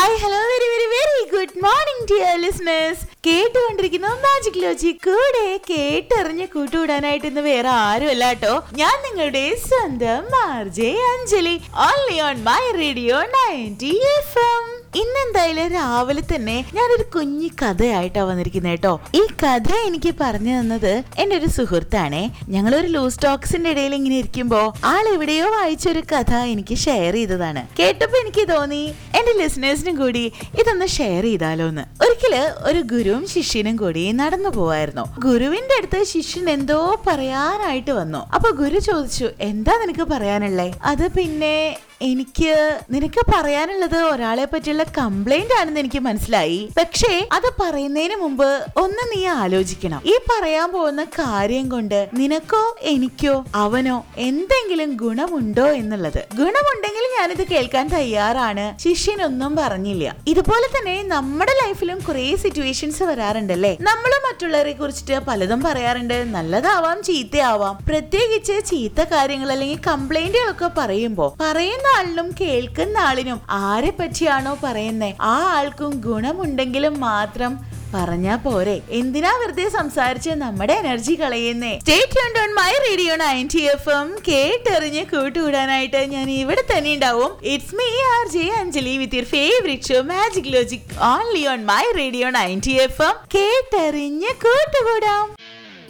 hi hello very very very good morning dear listeners കേട്ടുകൊണ്ടിരിക്കുന്ന magic logic കൂടെ കേട്ടറിഞ്ഞ് കൂട്ടുകൂടാനായിട്ട് ഇന്ന് വേറെ ആരുമല്ല കേട്ടോ ഞാൻ നിങ്ങളുടെ സ്വന്തം RJ Anjali only on my radio ninety F M ഇന്നെന്തായാലും രാവിലെ തന്നെ ഞാനൊരു കുഞ്ഞി കഥയായിട്ടാ വന്നിരിക്കുന്നത് കേട്ടോ ഈ കഥ എനിക്ക് പറഞ്ഞു തന്നത് എന്റെ ഒരു സുഹൃത്താണേ ഞങ്ങളൊരു ലൂസ് ടോക്സിന്റെ ഇടയിൽ ഇങ്ങനെ ഇരിക്കുമ്പോ ആൾ എവിടെയോ വായിച്ചൊരു കഥ എനിക്ക് ഷെയർ ചെയ്തതാണ് കേട്ടപ്പോ എനിക്ക് തോന്നി എന്റെ ലിസണേഴ്സിനും കൂടി ഇതൊന്ന് ഷെയർ ചെയ്താലോ എന്ന് ഒരിക്കല് ഒരു ഗുരുവും ശിഷ്യനും കൂടി നടന്നു പോവായിരുന്നു ഗുരുവിന്റെ അടുത്ത് ശിഷ്യൻ എന്തോ പറയാനായിട്ട് വന്നു അപ്പൊ ഗുരു ചോദിച്ചു എന്താ നിനക്ക് പറയാനുള്ളേ അത് പിന്നെ എനിക്ക് നിനക്ക് പറയാനുള്ളത് ഒരാളെ പറ്റിയുള്ള കംപ്ലൈന്റ് ആണെന്ന് എനിക്ക് മനസ്സിലായി പക്ഷേ അത് പറയുന്നതിന് മുമ്പ് ഒന്ന് നീ ആലോചിക്കണം ഈ പറയാൻ പോകുന്ന കാര്യം കൊണ്ട് നിനക്കോ എനിക്കോ അവനോ എന്തെങ്കിലും ഗുണമുണ്ടോ എന്നുള്ളത് ഗുണമുണ്ടെങ്കിൽ ഞാനിത് കേൾക്കാൻ തയ്യാറാണ് ശിഷ്യനൊന്നും പറഞ്ഞില്ല ഇതുപോലെ തന്നെ നമ്മുടെ ലൈഫിലും കുറെ സിറ്റുവേഷൻസ് വരാറുണ്ടല്ലേ നമ്മൾ മറ്റുള്ളവരെ കുറിച്ചിട്ട് പലതും പറയാറുണ്ട് നല്ലതാവാം ചീത്തയാവാം പ്രത്യേകിച്ച് ചീത്ത കാര്യങ്ങൾ അല്ലെങ്കിൽ കംപ്ലൈന്റുകളൊക്കെ പറയുമ്പോ പറയുന്ന ആളിനും കേൾക്കുന്ന ആളിനും ആരെ പറ്റിയാണോ പറയുന്നേ ആ ആൾക്കും ഗുണമുണ്ടെങ്കിലും മാത്രം പറഞ്ഞാ പോരെ എന്തിനാ വെറുതെ സംസാരിച്ച് നമ്മുടെ എനർജി കളയുന്നേ stay on my radio ninety F M കേട്ടെറിഞ്ഞ് കൂട്ടുകൂടാനായിട്ട് ഞാൻ ഇവിടെ തന്നെ ഉണ്ടാവും it's me R J Anjali with your favourite show magic logic only on my radio ninety F M കേട്ടെറിഞ്ഞ് കൂട്ടുകൂടാം